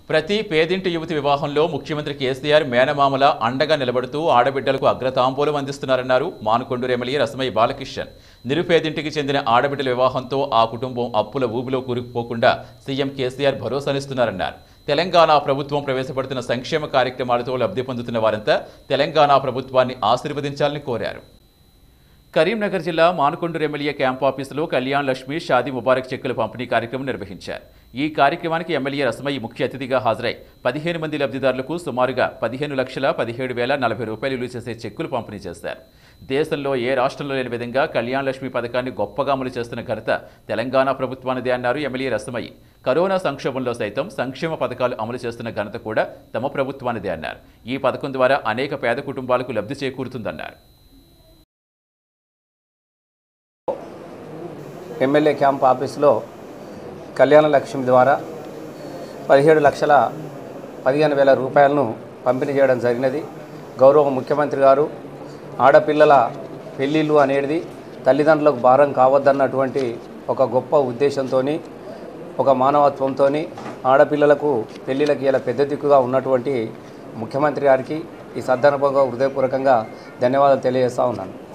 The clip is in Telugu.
ప్రతి పేదింటి యువతి వివాహంలో ముఖ్యమంత్రి కేసీఆర్ మేనమామల అండగా నిలబడుతూ ఆడబిడ్డలకు అగ్రతాంబూలం అందిస్తున్నారన్నారు మానుకొండూరు ఎమ్మెల్యే రసమయ్య బాలకిషన్ నిరుపేదింటికి చెందిన ఆడబిడ్డల వివాహంతో ఆ కుటుంబం అప్పుల ఊబిలో కూరుకుపోకుండా సీఎం కేసీఆర్ భరోసానిస్తున్నారన్నారు తెలంగాణ ప్రభుత్వం ప్రవేశపెడుతున్న సంక్షేమ కార్యక్రమాలతో లబ్ధి పొందుతున్న వారంతా తెలంగాణ ప్రభుత్వాన్ని ఆశీర్వదించాలని కోరారు కరీంనగర్ జిల్లా మానుకొండూరు ఎమ్మెల్యే క్యాంప్ ఆఫీసులో కళ్యాణ్ లక్ష్మి షాదీ ముబారక్ చెక్కుల పంపిణీ కార్యక్రమం నిర్వహించారు ఈ కార్యక్రమానికి ఎమ్మెల్యే రసమయ్య ముఖ్య అతిథిగా హాజరై పదిహేను మంది లబ్ధిదారులకు సుమారుగా పదిహేను లక్షల పదిహేడు వేల నలభై రూపాయలు విలువ చేసే చెక్కులు పంపిణీ చేశారు దేశంలో ఏ రాష్ట్రంలో లేని విధంగా కళ్యాణ్ లక్ష్మి పథకాన్ని గొప్పగా అమలు చేస్తున్న ఘనత తెలంగాణ ప్రభుత్వానిదే అన్నారు ఎమ్మెల్యే రసమయ్య కరోనా సంక్షోభంలో సైతం సంక్షేమ పథకాలు అమలు చేస్తున్న ఘనత కూడా తమ ప్రభుత్వానిదే అన్నారు ఈ పథకం ద్వారా అనేక పేద కుటుంబాలకు లబ్ధి చేకూరుతుందన్నారు ఎమ్మెల్యే క్యాంప్ ఆఫీసులో కళ్యాణ లక్ష్మి ద్వారా పదిహేడు లక్షల పదిహేను వేల రూపాయలను పంపిణీ చేయడం జరిగినది గౌరవ ముఖ్యమంత్రి గారు ఆడపిల్లల పెళ్ళిళ్ళు అనేది తల్లిదండ్రులకు భారం కావద్దన్నటువంటి ఒక గొప్ప ఉద్దేశంతో ఒక మానవత్వంతో ఆడపిల్లలకు పెళ్ళిళ్ళకి ఇలా పెద్ద దిక్కుగా ఉన్నటువంటి ముఖ్యమంత్రి గారికి ఈ సందర్భంగా హృదయపూర్వకంగా ధన్యవాదాలు తెలియజేస్తా ఉన్నాను